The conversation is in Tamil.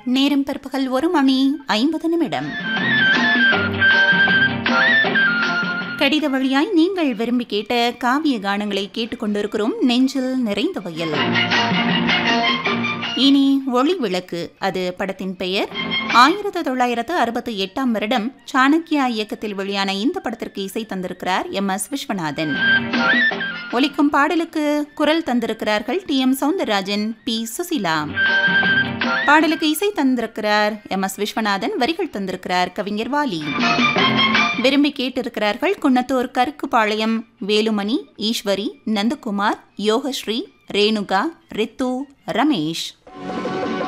நேரம் பிற்பகல் ஒரு மணி ஐம்பது நிமிடம் கடித வழியாய் நீங்கள் விரும்பி கேட்ட காவிய கானங்களை கேட்டுக்கொண்டிருக்கிறோம் நெஞ்சில் நிறைந்த வயல் இனி ஒளி விளக்கு அது படத்தின் பெயர் ஆயிரத்து தொள்ளாயிரத்து அறுபத்தி எட்டாம் வருடம் சாணக்கியா இயக்கத்தில் வெளியான இந்த படத்திற்கு இசை தந்திருக்கிறார் எம் எஸ் விஸ்வநாதன் ஒலிக்கும் பாடலுக்கு குரல் தந்திருக்கிறார்கள் T M Soundararajan P Susheela பாடலுக்கு இசை தந்திருக்கிறார் எம் எஸ் விஸ்வநாதன் வரிகள் தந்திருக்கிறார் கவிஞர் வாலி விரும்பி கேட்டிருக்கிறார்கள் குன்னத்தூர் கருக்குப்பாளையம் வேலுமணி ஈஸ்வரி நந்தகுமார் யோகஸ்ரீ ரேணுகா ரித்து ரமேஷ்